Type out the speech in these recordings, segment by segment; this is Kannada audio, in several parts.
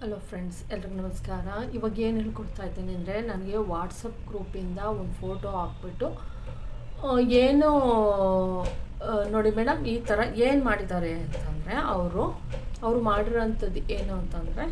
ಹಲೋ ಫ್ರೆಂಡ್ಸ್ ಎಲ್ರಿಗೂ ನಮಸ್ಕಾರ ಇವಾಗ ಏನು ಹೇಳ್ಕೊಡ್ತಾ ಇದ್ದೀನಿ ಅಂದರೆ ನನಗೆ ವಾಟ್ಸಪ್ ಗ್ರೂಪಿಂದ ಒಂದು ಫೋಟೋ ಹಾಕ್ಬಿಟ್ಟು ಆ, ಏನು ಆ, ನೋಡಿ ಮೇಡಮ್ ಈ ಥರ ಏನು ಮಾಡಿದ್ದಾರೆ ಅಂತಂದರೆ ಅವರು ಅವರು ಮಾಡಿರೋಂಥದ್ದು ಏನು ಅಂತಂದರೆ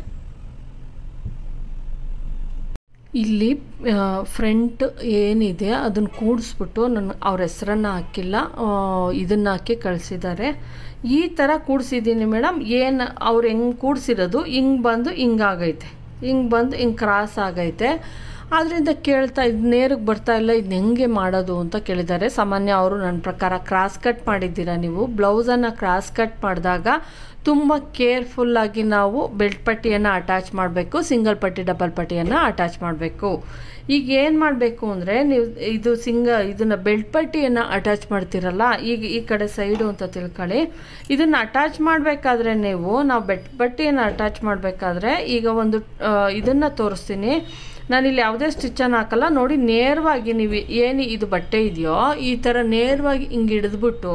ಇಲ್ಲಿ ಫ್ರಂಟ್ ಏನಿದೆ ಅದನ್ನು ಕೂಡಿಸ್ಬಿಟ್ಟು ನನ್ನ ಅವ್ರ ಹೆಸ್ರನ್ನು ಹಾಕಿಲ್ಲ ಇದನ್ನು ಹಾಕಿ ಕಳಿಸಿದ್ದಾರೆ ಈ ಥರ ಕೂಡಿಸಿದ್ದೀನಿ ಮೇಡಮ್ ಏನು ಅವ್ರು ಹೆಂಗೆ ಕೂಡಿಸಿರೋದು ಹಿಂಗೆ ಬಂದು ಹಿಂಗಾಗೈತೆ ಹಿಂಗೆ ಬಂದು ಹಿಂಗೆ ಕ್ರಾಸ್ ಆಗೈತೆ ಆದ್ದರಿಂದ ಕೇಳ್ತಾ ಇದು ನೇರಕ್ಕೆ ಬರ್ತಾ ಇಲ್ಲ ಇದನ್ನ ಹೆಂಗೆ ಮಾಡೋದು ಅಂತ ಕೇಳಿದ್ದಾರೆ ಸಾಮಾನ್ಯ ಅವರು ನನ್ನ ಪ್ರಕಾರ ಕ್ರಾಸ್ ಕಟ್ ಮಾಡಿದ್ದೀರಾ ನೀವು ಬ್ಲೌಸನ್ನು ಕ್ರಾಸ್ ಕಟ್ ಮಾಡಿದಾಗ ತುಂಬ ಕೇರ್ಫುಲ್ಲಾಗಿ ನಾವು ಬೆಲ್ಟ್ ಪಟ್ಟಿಯನ್ನು ಅಟ್ಯಾಚ್ ಮಾಡಬೇಕು ಸಿಂಗಲ್ ಪಟ್ಟಿ ಡಬಲ್ ಪಟ್ಟಿಯನ್ನು ಅಟ್ಯಾಚ್ ಮಾಡಬೇಕು ಈಗ ಏನು ಮಾಡಬೇಕು ಅಂದರೆ ನೀವು ಇದು ಸಿಂಗ ಇದನ್ನು ಬೆಲ್ಟ್ ಪಟ್ಟಿಯನ್ನು ಅಟ್ಯಾಚ್ ಮಾಡ್ತೀರಲ್ಲ ಈಗ ಈ ಕಡೆ ಸೈಡು ಅಂತ ತಿಳ್ಕೊಳ್ಳಿ ಇದನ್ನು ಅಟ್ಯಾಚ್ ಮಾಡಬೇಕಾದ್ರೆ ನೀವು ನಾವು ಬೆಲ್ಟ್ ಪಟ್ಟಿಯನ್ನು ಅಟ್ಯಾಚ್ ಮಾಡಬೇಕಾದ್ರೆ ಈಗ ಒಂದು ಇದನ್ನು ತೋರಿಸ್ತೀನಿ ನಾನಿಲ್ಲಿ ಯಾವುದೇ ಸ್ಟಿಚ್ಚನ್ನು ಹಾಕಲ್ಲ ನೋಡಿ ನೇರವಾಗಿ ನೀವು ಏನು ಇದು ಬಟ್ಟೆ ಇದೆಯೋ ಈ ಥರ ನೇರವಾಗಿ ಹಿಂಗೆ ಹಿಡಿದ್ಬಿಟ್ಟು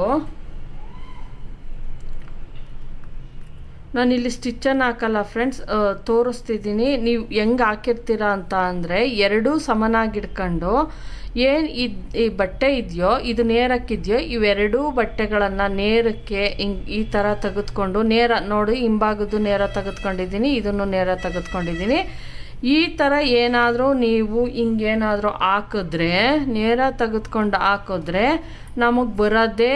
ನಾನಿಲ್ಲಿ ಸ್ಟಿಚ್ಚನ್ನು ಹಾಕಲ್ಲ ಫ್ರೆಂಡ್ಸ್ ತೋರಿಸ್ತಿದ್ದೀನಿ ನೀವು ಹೆಂಗೆ ಹಾಕಿರ್ತೀರಾ ಅಂತ ಅಂದರೆ ಎರಡೂ ಸಮನಾಗಿ ಹಿಡ್ಕೊಂಡು ಏನು ಇದು ಈ ಬಟ್ಟೆ ಇದೆಯೋ ಇದು ನೇರಕ್ಕಿದೆಯೋ ಇವೆರಡೂ ಬಟ್ಟೆಗಳನ್ನು ನೇರಕ್ಕೆ ಹಿಂಗೆ ಈ ಥರ ತೆಗೆದುಕೊಂಡು ನೇರ ನೋಡಿ ಹಿಂಭಾಗದ್ದು ನೇರ ತೆಗೆದುಕೊಂಡಿದ್ದೀನಿ ಇದನ್ನು ನೇರ ತೆಗೆದುಕೊಂಡಿದ್ದೀನಿ ಈ ಥರ ಏನಾದರೂ ನೀವು ಹಿಂಗೇನಾದರೂ ಹಾಕಿದ್ರೆ ನೇರ ತೆಗೆದುಕೊಂಡು ಹಾಕಿದ್ರೆ ನಮಗೆ ಬರೋದೇ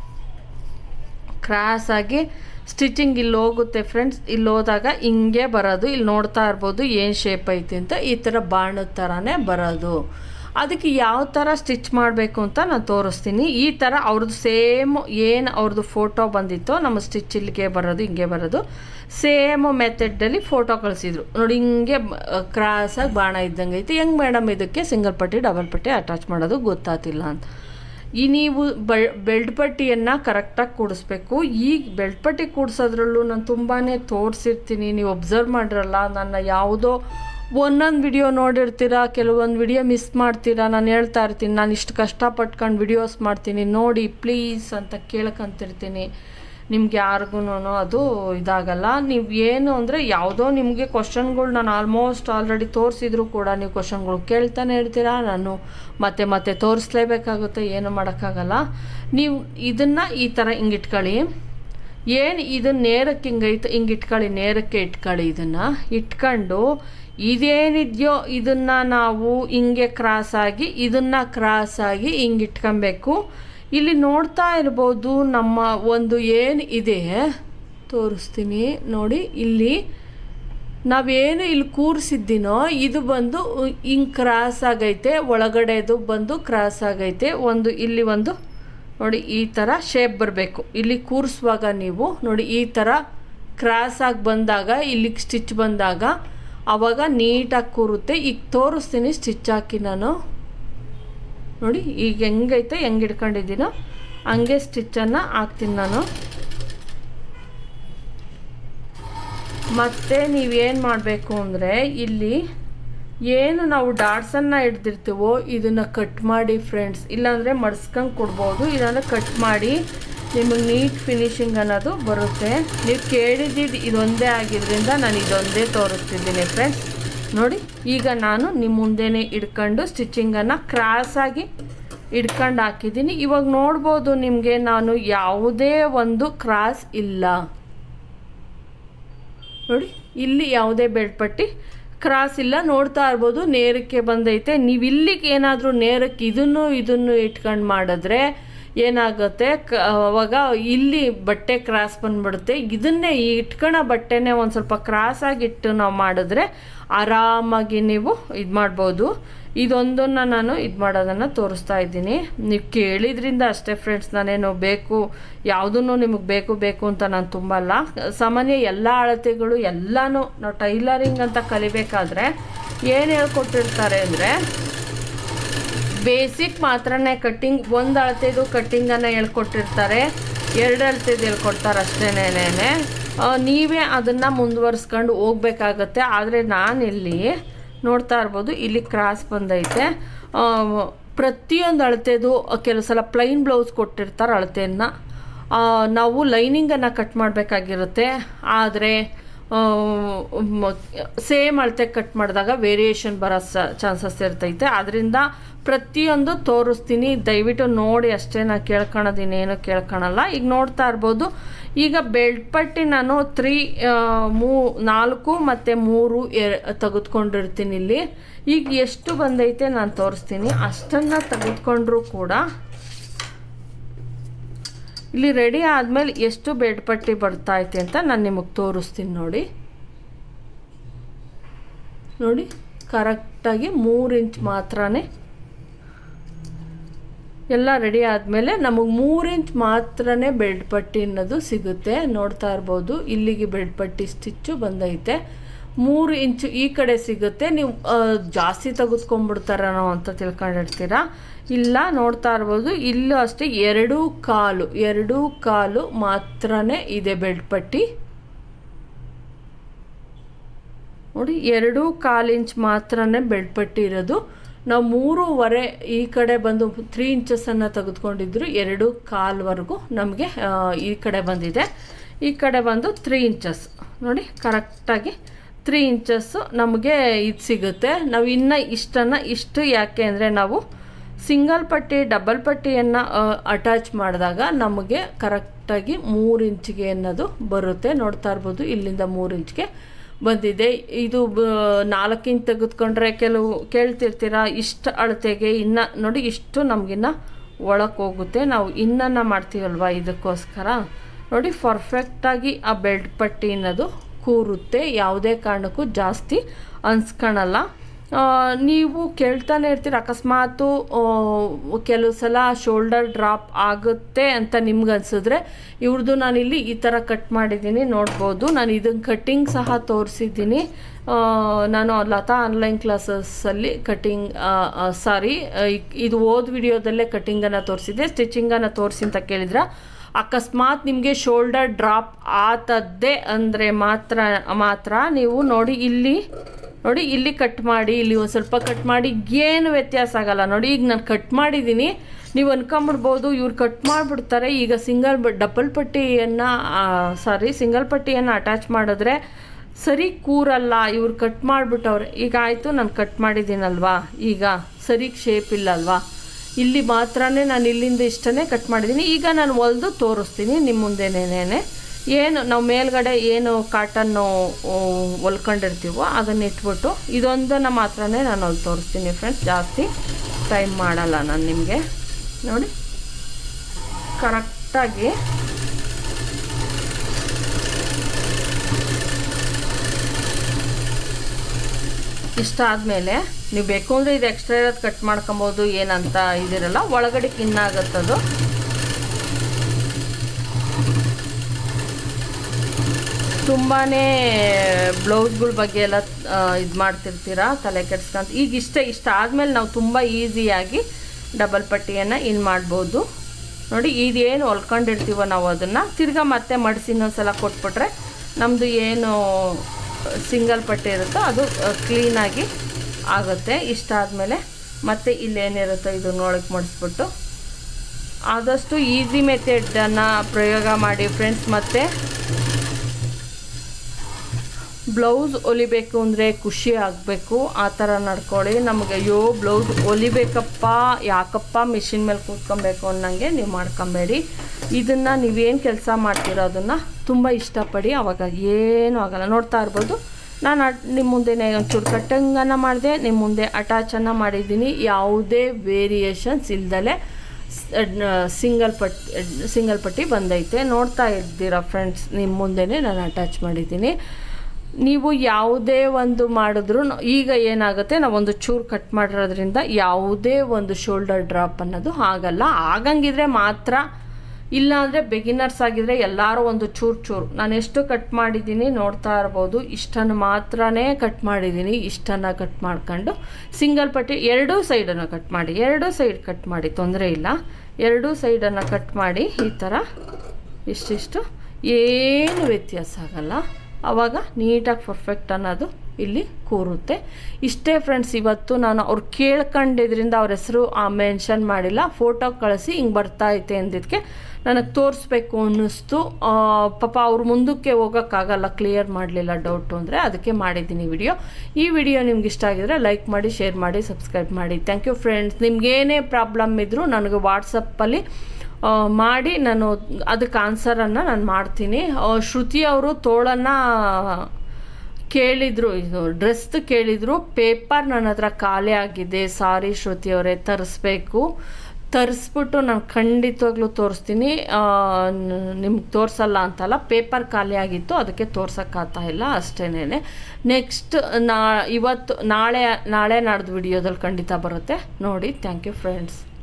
ಕ್ರಾಸಾಗಿ ಸ್ಟಿಚಿಂಗ್ ಇಲ್ಲಿ ಹೋಗುತ್ತೆ ಫ್ರೆಂಡ್ಸ್ ಇಲ್ಲಿ ಹೋದಾಗ ಹಿಂಗೆ ಬರೋದು ಇಲ್ಲಿ ನೋಡ್ತಾ ಇರ್ಬೋದು ಏನು ಶೇಪ್ ಐತಿ ಅಂತ ಈ ಥರ ಬಾಣದ ಥರನೇ ಬರೋದು ಅದಕ್ಕೆ ಯಾವ ಥರ ಸ್ಟಿಚ್ ಮಾಡಬೇಕು ಅಂತ ನಾನು ತೋರಿಸ್ತೀನಿ ಈ ಥರ ಅವ್ರದ್ದು ಸೇಮ್ ಏನು ಅವ್ರದ್ದು ಫೋಟೋ ಬಂದಿತ್ತೋ ನಮ್ಮ ಸ್ಟಿಚ್ ಇಲ್ಲಿಗೆ ಬರೋದು ಹಿಂಗೆ ಬರೋದು ಸೇಮ್ ಮೆಥಡಲ್ಲಿ ಫೋಟೋ ಕಳಿಸಿದ್ರು ನೋಡಿ ಹಿಂಗೆ ಕ್ರಾಸಾಗಿ ಬಾಣ ಇದ್ದಂಗೆ ಐತಿ ಹೆಂಗೆ ಮೇಡಮ್ ಇದಕ್ಕೆ ಸಿಂಗಲ್ ಪಟ್ಟಿ ಡಬಲ್ ಪಟ್ಟಿ ಅಟ್ಯಾಚ್ ಮಾಡೋದು ಗೊತ್ತಾತಿಲ್ಲ ಅಂತ ಈ ನೀವು ಬೆಲ್ಟ್ ಪಟ್ಟಿಯನ್ನು ಕರೆಕ್ಟಾಗಿ ಕೂಡಿಸ್ಬೇಕು ಈಗ ಬೆಲ್ಟ್ ಪಟ್ಟಿ ಕೂಡಿಸೋದ್ರಲ್ಲೂ ನಾನು ತುಂಬಾ ತೋರಿಸಿರ್ತೀನಿ ನೀವು ಒಬ್ಸರ್ವ್ ಮಾಡಿರಲ್ಲ ನನ್ನ ಯಾವುದೋ ಒಂದೊಂದು ವಿಡಿಯೋ ನೋಡಿರ್ತೀರ ಕೆಲವೊಂದು ವಿಡಿಯೋ ಮಿಸ್ ಮಾಡ್ತೀರಾ ನಾನು ಹೇಳ್ತಾ ಇರ್ತೀನಿ ನಾನು ಇಷ್ಟು ಕಷ್ಟಪಟ್ಕೊಂಡು ವಿಡಿಯೋಸ್ ಮಾಡ್ತೀನಿ ನೋಡಿ ಪ್ಲೀಸ್ ಅಂತ ಕೇಳ್ಕೊಂತಿರ್ತೀನಿ ನಿಮ್ಗೆ ಯಾರಿಗೂ ಅದು ಇದಾಗಲ್ಲ ನೀವು ಏನು ಅಂದರೆ ಯಾವುದೋ ನಿಮಗೆ ಕ್ವಶನ್ಗಳು ನಾನು ಆಲ್ಮೋಸ್ಟ್ ಆಲ್ರೆಡಿ ತೋರಿಸಿದ್ರು ಕೂಡ ನೀವು ಕ್ವಶನ್ಗಳು ಕೇಳ್ತಾನೆ ಇರ್ತೀರಾ ನಾನು ಮತ್ತೆ ಮತ್ತೆ ತೋರಿಸ್ಲೇಬೇಕಾಗುತ್ತೆ ಏನು ಮಾಡೋಕ್ಕಾಗಲ್ಲ ನೀವು ಇದನ್ನು ಈ ಥರ ಹಿಂಗೆ ಇಟ್ಕೊಳ್ಳಿ ಏನು ಇದನ್ನು ನೇರಕ್ಕೆ ಹಿಂಗೈತೆ ಹಿಂಗೆ ಇಟ್ಕೊಳ್ಳಿ ನೇರಕ್ಕೆ ಇಟ್ಕೊಳ್ಳಿ ಇದನ್ನು ಇಟ್ಕೊಂಡು ಇದೇನಿದೆಯೋ ಇದನ್ನು ನಾವು ಹಿಂಗೆ ಕ್ರಾಸಾಗಿ ಇದನ್ನು ಕ್ರಾಸಾಗಿ ಹಿಂಗೆ ಇಟ್ಕೊಬೇಕು ಇಲ್ಲಿ ನೋಡ್ತಾ ಇರ್ಬೋದು ನಮ್ಮ ಒಂದು ಏನು ಇದೆ ತೋರಿಸ್ತೀನಿ ನೋಡಿ ಇಲ್ಲಿ ನಾವೇನು ಇಲ್ಲಿ ಕೂರಿಸಿದ್ದೀನೋ ಇದು ಬಂದು ಹಿಂಗೆ ಕ್ರಾಸ್ ಆಗೈತೆ ಒಳಗಡೆದು ಬಂದು ಕ್ರಾಸ್ ಆಗೈತೆ ಒಂದು ಇಲ್ಲಿ ಒಂದು ನೋಡಿ ಈ ಥರ ಶೇಪ್ ಬರಬೇಕು ಇಲ್ಲಿ ಕೂರಿಸುವಾಗ ನೀವು ನೋಡಿ ಈ ಥರ ಕ್ರಾಸಾಗಿ ಬಂದಾಗ ಇಲ್ಲಿಗೆ ಸ್ಟಿಚ್ ಬಂದಾಗ ಆವಾಗ ನೀಟಾಗಿ ಕೂರುತ್ತೆ ಈಗ ತೋರಿಸ್ತೀನಿ ಸ್ಟಿಚ್ ಹಾಕಿ ನಾನು ನೋಡಿ ಈಗ ಹೆಂಗೈತೆ ಹೆಂಗೆ ಹಿಡ್ಕೊಂಡಿದ್ದೀನೋ ಹಂಗೆ ಸ್ಟಿಚ್ಚನ್ನು ಹಾಕ್ತೀನಿ ನಾನು ಮತ್ತು ನೀವೇನು ಮಾಡಬೇಕು ಅಂದರೆ ಇಲ್ಲಿ ಏನು ನಾವು ಡಾಟ್ಸನ್ನು ಹಿಡ್ದಿರ್ತೀವೋ ಇದನ್ನು ಕಟ್ ಮಾಡಿ ಫ್ರೆಂಡ್ಸ್ ಇಲ್ಲಾಂದರೆ ಮಡ್ಸ್ಕೊಂಡು ಕೊಡ್ಬೋದು ಇಲ್ಲಾಂದರೆ ಕಟ್ ಮಾಡಿ ನಿಮಗೆ ನೀಟ್ ಫಿನಿಶಿಂಗ್ ಅನ್ನೋದು ಬರುತ್ತೆ ನೀವು ಕೇಳಿದ್ದು ಇದೊಂದೇ ಆಗಿದ್ದರಿಂದ ನಾನು ಇದೊಂದೇ ತೋರಿಸ್ತಿದ್ದೀನಿ ಫ್ರೆಂಡ್ಸ್ ನೋಡಿ ಈಗ ನಾನು ನಿಮ್ಮ ಮುಂದೆನೇ ಹಿಡ್ಕೊಂಡು ಸ್ಟಿಚಿಂಗನ್ನು ಕ್ರಾಸಾಗಿ ಹಿಡ್ಕೊಂಡು ಹಾಕಿದ್ದೀನಿ ಇವಾಗ ನೋಡ್ಬೋದು ನಿಮಗೆ ನಾನು ಯಾವುದೇ ಒಂದು ಕ್ರಾಸ್ ಇಲ್ಲ ನೋಡಿ ಇಲ್ಲಿ ಯಾವುದೇ ಬೆಲ್ಟ್ ಪಟ್ಟಿ ಕ್ರಾಸ್ ಇಲ್ಲ ನೋಡ್ತಾ ಇರ್ಬೋದು ನೇರಕ್ಕೆ ಬಂದೈತೆ ನೀವು ಇಲ್ಲಿಗೆ ಏನಾದರೂ ನೇರಕ್ಕೆ ಇದನ್ನು ಇದನ್ನು ಇಟ್ಕೊಂಡು ಮಾಡಿದ್ರೆ ಏನಾಗುತ್ತೆ ಕ ಅವಾಗ ಇಲ್ಲಿ ಬಟ್ಟೆ ಕ್ರಾಸ್ ಬಂದ್ಬಿಡುತ್ತೆ ಇದನ್ನೇ ಇಟ್ಕೊಳೋ ಬಟ್ಟೆನೇ ಒಂದು ಸ್ವಲ್ಪ ಕ್ರಾಸಾಗಿಟ್ಟು ನಾವು ಮಾಡಿದ್ರೆ ಆರಾಮಾಗಿ ನೀವು ಇದು ಮಾಡ್ಬೋದು ಇದೊಂದನ್ನು ನಾನು ಇದು ಮಾಡೋದನ್ನು ತೋರಿಸ್ತಾ ಇದ್ದೀನಿ ನೀವು ಕೇಳಿದ್ರಿಂದ ಅಷ್ಟೇ ಫ್ರೆಂಡ್ಸ್ ನಾನೇನು ಬೇಕು ಯಾವುದನ್ನು ನಿಮಗೆ ಬೇಕು ಬೇಕು ಅಂತ ನಾನು ತುಂಬಲ್ಲ ಸಾಮಾನ್ಯ ಎಲ್ಲ ಅಳತೆಗಳು ಎಲ್ಲನೂ ನಾವು ಟೈಲರಿಂಗ್ ಅಂತ ಕಲಿಬೇಕಾದ್ರೆ ಏನು ಹೇಳ್ಕೊಟ್ಟಿರ್ತಾರೆ ಅಂದರೆ ಬೇಸಿಕ್ ಮಾತ್ರನೇ ಕಟ್ಟಿಂಗ್ ಒಂದು ಅಳತೆದು ಕಟ್ಟಿಂಗನ್ನು ಹೇಳ್ಕೊಟ್ಟಿರ್ತಾರೆ ಎರಡು ಅಳತೆದು ಹೇಳ್ಕೊಡ್ತಾರೆ ಅಷ್ಟೇನೇನೆ ನೀವೇ ಅದನ್ನು ಮುಂದುವರ್ಸ್ಕೊಂಡು ಹೋಗ್ಬೇಕಾಗತ್ತೆ ಆದರೆ ನಾನಿಲ್ಲಿ ನೋಡ್ತಾ ಇರ್ಬೋದು ಇಲ್ಲಿ ಕ್ರಾಸ್ ಬಂದೈತೆ ಪ್ರತಿಯೊಂದು ಅಳತೆದು ಕೆಲವು ಸಲ ಪ್ಲೈನ್ ಬ್ಲೌಸ್ ಕೊಟ್ಟಿರ್ತಾರೆ ಅಳತೆಯನ್ನು ನಾವು ಲೈನಿಂಗನ್ನು ಕಟ್ ಮಾಡಬೇಕಾಗಿರುತ್ತೆ ಆದರೆ ಸೇಮ್ ಅಳತೆ ಕಟ್ ಮಾಡಿದಾಗ ವೇರಿಯೇಷನ್ ಬರೋ ಚಾನ್ಸಸ್ ಇರ್ತೈತೆ ಅದರಿಂದ ಪ್ರತಿಯೊಂದು ತೋರಿಸ್ತೀನಿ ದಯವಿಟ್ಟು ನೋಡಿ ಅಷ್ಟೇ ನಾನು ಕೇಳ್ಕೊಳೋದಿನೇನು ಕೇಳ್ಕೊಳಲ್ಲ ಈಗ ನೋಡ್ತಾ ಇರ್ಬೋದು ಈಗ ಬೆಲ್ಟ್ ಪಟ್ಟಿ ನಾನು ತ್ರೀ ಮೂ ನಾಲ್ಕು ಮತ್ತು ಮೂರು ಎ ತೆಗೆದುಕೊಂಡಿರ್ತೀನಿ ಇಲ್ಲಿ ಈಗ ಎಷ್ಟು ಬಂದೈತೆ ನಾನು ತೋರಿಸ್ತೀನಿ ಅಷ್ಟನ್ನು ತೆಗೆದುಕೊಂಡ್ರೂ ಕೂಡ ಇಲ್ಲಿ ರೆಡಿ ಆದಮೇಲೆ ಎಷ್ಟು ಬೆಡ್ ಪಟ್ಟಿ ಬರ್ತೈತೆ ಅಂತ ನಾನು ನಿಮಗೆ ತೋರಿಸ್ತೀನಿ ನೋಡಿ ನೋಡಿ ಕರೆಕ್ಟಾಗಿ ಮೂರು ಇಂಚ್ ಮಾತ್ರನೇ ಎಲ್ಲ ರೆಡಿ ಆದಮೇಲೆ ನಮಗೆ ಮೂರು ಇಂಚ್ ಮಾತ್ರನೇ ಬೆಡ್ ಪಟ್ಟಿ ಅನ್ನೋದು ಸಿಗುತ್ತೆ ನೋಡ್ತಾ ಇರ್ಬೋದು ಇಲ್ಲಿಗೆ ಬೆಡ್ ಪಟ್ಟಿ ಸ್ಟಿಚ್ಚು ಬಂದೈತೆ ಮೂರು ಇಂಚು ಈ ಕಡೆ ಸಿಗುತ್ತೆ ನೀವು ಜಾಸ್ತಿ ತೆಗೆದುಕೊಂಡ್ಬಿಡ್ತಾರನೋ ಅಂತ ತಿಳ್ಕೊಂಡಿರ್ತೀರ ಇಲ್ಲ ನೋಡ್ತಾ ಇರ್ಬೋದು ಇಲ್ಲೂ ಅಷ್ಟೇ ಎರಡು ಕಾಲು ಎರಡು ಕಾಲು ಮಾತ್ರನೇ ಇದೆ ಬೆಡ್ ಪಟ್ಟಿ ನೋಡಿ ಎರಡು ಕಾಲು ಇಂಚ್ ಮಾತ್ರನೇ ಬೆಡ್ ಪಟ್ಟಿ ಇರೋದು ನಾವು ಮೂರುವರೆ ಈ ಕಡೆ ಬಂದು ತ್ರೀ ಇಂಚಸನ್ನು ತೆಗೆದುಕೊಂಡಿದ್ರು ಎರಡು ಕಾಲ್ವರೆಗೂ ನಮಗೆ ಈ ಕಡೆ ಬಂದಿದೆ ಈ ಕಡೆ ಬಂದು ತ್ರೀ ಇಂಚಸ್ ನೋಡಿ ಕರೆಕ್ಟಾಗಿ ತ್ರೀ ಇಂಚಸ್ಸು ನಮಗೆ ಇದು ಸಿಗುತ್ತೆ ನಾವು ಇನ್ನು ಇಷ್ಟನ್ನು ಇಷ್ಟು ಯಾಕೆ ಅಂದರೆ ನಾವು ಸಿಂಗಲ್ ಪಟ್ಟಿ ಡಬಲ್ ಪಟ್ಟಿಯನ್ನು ಅಟ್ಯಾಚ್ ಮಾಡಿದಾಗ ನಮಗೆ ಕರೆಕ್ಟಾಗಿ ಮೂರು ಇಂಚಿಗೆ ಅನ್ನೋದು ಬರುತ್ತೆ ನೋಡ್ತಾ ಇರ್ಬೋದು ಇಲ್ಲಿಂದ ಮೂರು ಇಂಚ್ಗೆ ಬಂದಿದೆ ಇದು ನಾಲ್ಕು ಇಂಚ್ ತೆಗೆದುಕೊಂಡ್ರೆ ಕೆಲವು ಕೇಳ್ತಿರ್ತೀರ ಇಷ್ಟು ಅಳತೆಗೆ ಇನ್ನು ನೋಡಿ ಇಷ್ಟು ನಮಗಿನ್ನ ಒಳಕ್ಕೆ ಹೋಗುತ್ತೆ ನಾವು ಇನ್ನನ್ನು ಮಾಡ್ತೀವಲ್ವ ಇದಕ್ಕೋಸ್ಕರ ನೋಡಿ ಪರ್ಫೆಕ್ಟಾಗಿ ಆ ಬೆಲ್ಟ್ ಪಟ್ಟಿ ಅನ್ನೋದು ಕೂರುತ್ತೆ ಯಾವುದೇ ಕಾರಣಕ್ಕೂ ಜಾಸ್ತಿ ಅನ್ಸ್ಕೊಳಲ್ಲ ನೀವು ಕೇಳ್ತಾನೆ ಇರ್ತೀರ ಅಕಸ್ಮಾತು ಕೆಲವು ಸಲ ಶೋಲ್ಡರ್ ಡ್ರಾಪ್ ಆಗುತ್ತೆ ಅಂತ ನಿಮ್ಗೆ ಅನ್ಸಿದ್ರೆ ಇವ್ರದ್ದು ನಾನಿಲ್ಲಿ ಈ ಥರ ಕಟ್ ಮಾಡಿದ್ದೀನಿ ನೋಡ್ಬೋದು ನಾನು ಇದನ್ನು ಕಟ್ಟಿಂಗ್ ಸಹ ತೋರಿಸಿದ್ದೀನಿ ನಾನು ಲತಾ ಆನ್ಲೈನ್ ಕ್ಲಾಸಸ್ಸಲ್ಲಿ ಕಟ್ಟಿಂಗ್ ಸಾರಿ ಇದು ಓದ್ ವಿಡಿಯೋದಲ್ಲೇ ಕಟ್ಟಿಂಗನ್ನು ತೋರಿಸಿದ್ದೆ ಸ್ಟಿಚಿಂಗನ್ನು ತೋರಿಸಿ ಅಂತ ಕೇಳಿದ್ರೆ ಅಕಸ್ಮಾತ್ ನಿಮಗೆ ಶೋಲ್ಡರ್ ಡ್ರಾಪ್ ಆತದ್ದೇ ಅಂದರೆ ಮಾತ್ರ ಮಾತ್ರ ನೀವು ನೋಡಿ ಇಲ್ಲಿ ನೋಡಿ ಇಲ್ಲಿ ಕಟ್ ಮಾಡಿ ಇಲ್ಲಿ ಒಂದು ಸ್ವಲ್ಪ ಕಟ್ ಮಾಡಿ ಏನು ವ್ಯತ್ಯಾಸ ಆಗಲ್ಲ ನೋಡಿ ಈಗ ನಾನು ಕಟ್ ಮಾಡಿದ್ದೀನಿ ನೀವು ಅನ್ಕೊಂಬಿಡ್ಬೋದು ಇವ್ರು ಕಟ್ ಮಾಡಿಬಿಡ್ತಾರೆ ಈಗ ಸಿಂಗಲ್ ಬ ಡಬಲ್ ಪಟ್ಟಿಯನ್ನು ಸಾರಿ ಸಿಂಗಲ್ ಪಟ್ಟಿಯನ್ನು ಅಟ್ಯಾಚ್ ಮಾಡಿದ್ರೆ ಸರಿ ಕೂರಲ್ಲ ಇವ್ರು ಕಟ್ ಮಾಡಿಬಿಟ್ಟವ್ರೆ ಈಗ ಆಯಿತು ನಾನು ಕಟ್ ಮಾಡಿದ್ದೀನಲ್ವಾ ಈಗ ಸರಿ ಶೇಪ್ ಇಲ್ಲಲ್ವಾ ಇಲ್ಲಿ ಮಾತ್ರನೇ ನಾನು ಇಲ್ಲಿಂದ ಇಷ್ಟನೇ ಕಟ್ ಮಾಡಿದ್ದೀನಿ ಈಗ ನಾನು ಹೊಲ್ದು ತೋರಿಸ್ತೀನಿ ನಿಮ್ಮ ಮುಂದೆನೇನೆ ಏನು ನಾವು ಮೇಲ್ಗಡೆ ಏನು ಕಾಟನ್ನು ಹೊಲ್ಕೊಂಡಿರ್ತೀವೋ ಅದನ್ನು ಇಟ್ಬಿಟ್ಟು ಇದೊಂದನ್ನು ಮಾತ್ರನೇ ನಾನು ಅಲ್ಲಿ ತೋರಿಸ್ತೀನಿ ಫ್ರೆಂಡ್ಸ್ ಜಾಸ್ತಿ ಟೈಮ್ ಮಾಡಲ್ಲ ನಾನು ನಿಮಗೆ ನೋಡಿ ಕರೆಕ್ಟಾಗಿ ಇಷ್ಟ ಆದಮೇಲೆ ನೀವು ಬೇಕು ಅಂದರೆ ಇದು ಎಕ್ಸ್ಟ್ರಾ ಇರೋದು ಕಟ್ ಮಾಡ್ಕೊಬೋದು ಏನಂತ ಇದಿರಲ್ಲ ಒಳಗಡೆ ಕಿನ್ನಾಗತ್ತದು ತುಂಬಾ ಬ್ಲೌಸ್ಗಳ ಬಗ್ಗೆ ಎಲ್ಲ ಇದು ಮಾಡ್ತಿರ್ತೀರ ತಲೆ ಕೆಡ್ಸ್ಕೊಂತ ಈಗ ಇಷ್ಟ ಇಷ್ಟ ಆದಮೇಲೆ ನಾವು ತುಂಬ ಈಸಿಯಾಗಿ ಡಬಲ್ ಪಟ್ಟಿಯನ್ನು ಇನ್ ಮಾಡ್ಬೋದು ನೋಡಿ ಇದೇನು ಹೊಲ್ಕೊಂಡಿರ್ತೀವೋ ನಾವು ಅದನ್ನು ತಿರ್ಗಾ ಮತ್ತೆ ಮಡಿಸಿ ಇನ್ನೊಂದ್ಸಲ ಕೊಟ್ಬಿಟ್ರೆ ನಮ್ಮದು ಏನು ಸಿಂಗಲ್ ಪಟ್ಟಿ ಇರುತ್ತೋ ಅದು ಕ್ಲೀನಾಗಿ ಆಗುತ್ತೆ ಇಷ್ಟ ಆದಮೇಲೆ ಮತ್ತೆ ಇಲ್ಲೇನಿರುತ್ತೋ ಇದನ್ನೊಳಗೆ ಮಡಿಸ್ಬಿಟ್ಟು ಆದಷ್ಟು ಈಸಿ ಮೆಥಡನ್ನು ಪ್ರಯೋಗ ಮಾಡಿ ಫ್ರೆಂಡ್ಸ್ ಮತ್ತು ಬ್ಲೌಸ್ ಹೊಲಿಬೇಕು ಅಂದರೆ ಖುಷಿ ಆಗಬೇಕು ಆ ಥರ ನಡ್ಕೊಳ್ಳಿ ನಮಗೆ ಅಯ್ಯೋ ಬ್ಲೌಸ್ ಹೊಲಿಬೇಕಪ್ಪ ಯಾಕಪ್ಪ ಮಿಷಿನ್ ಮೇಲೆ ಕೂತ್ಕೊಬೇಕು ಅನ್ನಂಗೆ ನೀವು ಮಾಡ್ಕೊಬೇಡಿ ಇದನ್ನು ನೀವೇನು ಕೆಲಸ ಮಾಡ್ತೀರೋ ಅದನ್ನು ತುಂಬ ಇಷ್ಟಪಡಿ ಅವಾಗ ಏನೂ ಆಗಲ್ಲ ನೋಡ್ತಾ ಇರ್ಬೋದು ನಾನು ನಿಮ್ಮ ಮುಂದೆನೇ ಒಂಚೂರು ಕಟ್ಟಂಗನ್ನು ಮಾಡಿದೆ ನಿಮ್ಮ ಮುಂದೆ ಅಟ್ಯಾಚನ್ನು ಮಾಡಿದ್ದೀನಿ ಯಾವುದೇ ವೇರಿಯೇಷನ್ಸ್ ಇಲ್ದಲೆ ಸಿಂಗಲ್ ಪಟ್ಟಿ ಸಿಂಗಲ್ ಪಟ್ಟಿ ಬಂದೈತೆ ನೋಡ್ತಾ ಇದ್ದೀರಾ ಫ್ರೆಂಡ್ಸ್ ನಿಮ್ಮ ಮುಂದೆನೇ ನಾನು ಅಟ್ಯಾಚ್ ಮಾಡಿದ್ದೀನಿ ನೀವು ಯಾವುದೇ ಒಂದು ಮಾಡಿದ್ರು ಈಗ ಏನಾಗುತ್ತೆ ನಾವೊಂದು ಚೂರು ಕಟ್ ಮಾಡಿರೋದ್ರಿಂದ ಯಾವುದೇ ಒಂದು ಶೋಲ್ಡರ್ ಡ್ರಾಪ್ ಅನ್ನೋದು ಆಗಲ್ಲ ಆಗಂಗಿದ್ರೆ ಮಾತ್ರ ಇಲ್ಲಾಂದರೆ ಬೆಗಿನರ್ಸ್ ಆಗಿದ್ರೆ ಎಲ್ಲರೂ ಒಂದು ಚೂರು ಚೂರು ನಾನು ಎಷ್ಟು ಕಟ್ ಮಾಡಿದ್ದೀನಿ ನೋಡ್ತಾ ಇರ್ಬೋದು ಇಷ್ಟನ್ನು ಮಾತ್ರನೇ ಕಟ್ ಮಾಡಿದ್ದೀನಿ ಇಷ್ಟನ್ನು ಕಟ್ ಮಾಡ್ಕೊಂಡು ಸಿಂಗಲ್ ಪಟ್ಟಿ ಎರಡೂ ಸೈಡನ್ನು ಕಟ್ ಮಾಡಿ ಎರಡೂ ಸೈಡ್ ಕಟ್ ಮಾಡಿ ತೊಂದರೆ ಇಲ್ಲ ಎರಡೂ ಸೈಡನ್ನು ಕಟ್ ಮಾಡಿ ಈ ಥರ ಇಷ್ಟಿಷ್ಟು ಏನು ವ್ಯತ್ಯಾಸ ಆಗಲ್ಲ ಆವಾಗ ನೀಟಾಗಿ ಪರ್ಫೆಕ್ಟ್ ಅನ್ನೋದು ಇಲ್ಲಿ ಕೂರುತ್ತೆ ಇಷ್ಟೇ ಫ್ರೆಂಡ್ಸ್ ಇವತ್ತು ನಾನು ಅವ್ರು ಕೇಳ್ಕೊಂಡಿದ್ರಿಂದ ಅವ್ರ ಹೆಸರು ಮೆನ್ಷನ್ ಮಾಡಿಲ್ಲ ಫೋಟೋ ಕಳಿಸಿ ಹಿಂಗೆ ಬರ್ತಾ ಐತೆ ಅಂದಿದ್ದಕ್ಕೆ ನನಗೆ ತೋರಿಸ್ಬೇಕು ಅನ್ನಿಸ್ತು ಆ, ಪಾಪ ಅವ್ರು ಮುಂದಕ್ಕೆ ಹೋಗೋಕ್ಕಾಗಲ್ಲ ಕ್ಲಿಯರ್ ಮಾಡಲಿಲ್ಲ ಡೌಟು ಅಂದರೆ ಅದಕ್ಕೆ ಮಾಡಿದ್ದೀನಿ ವಿಡಿಯೋ ಈ ವಿಡಿಯೋ ನಿಮ್ಗೆ ಇಷ್ಟ ಆಗಿದ್ರೆ ಲೈಕ್ ಮಾಡಿ ಶೇರ್ ಮಾಡಿ ಸಬ್ಸ್ಕ್ರೈಬ್ ಮಾಡಿ ಥ್ಯಾಂಕ್ ಯು ಫ್ರೆಂಡ್ಸ್ ನಿಮ್ಗೇನೇ ಪ್ರಾಬ್ಲಮ್ ಇದ್ದರೂ ನನಗೆ ವಾಟ್ಸಪ್ಪಲ್ಲಿ ಆ, ಮಾಡಿ ನಾನು ಅದಕ್ಕೆ ಆನ್ಸರನ್ನು ನಾನು ಮಾಡ್ತೀನಿ ಆ, ಶ್ರುತಿ ಅವರು ತೋಳನ್ನು ಕೇಳಿದ್ರು ಇದು ಡ್ರೆಸ್ದು ಕೇಳಿದ್ರು ಪೇಪರ್ ನನ್ನ ಹತ್ರ ಖಾಲಿ ಆಗಿದೆ ಸಾರಿ ಶ್ರುತಿ ಅವರೇ ತರಿಸ್ಬೇಕು ತರಿಸ್ಬಿಟ್ಟು ನಾನು ಖಂಡಿತವಾಗ್ಲೂ ತೋರಿಸ್ತೀನಿ ನಿಮ್ಗೆ ತೋರಿಸಲ್ಲ ಅಂತಲ್ಲ ಪೇಪರ್ ಖಾಲಿ ಆಗಿತ್ತು ಅದಕ್ಕೆ ತೋರ್ಸೋಕ್ಕಾಗ್ತಾ ಇಲ್ಲ ಅಷ್ಟೇನೆ ನೆಕ್ಸ್ಟ್ ನಾ ಇವತ್ತು ನಾಳೆ ನಾಳೆ ನಾಡ್ದು ವಿಡಿಯೋದಲ್ಲಿ ಖಂಡಿತ ಬರುತ್ತೆ ನೋಡಿ ಥ್ಯಾಂಕ್ ಯು ಫ್ರೆಂಡ್ಸ್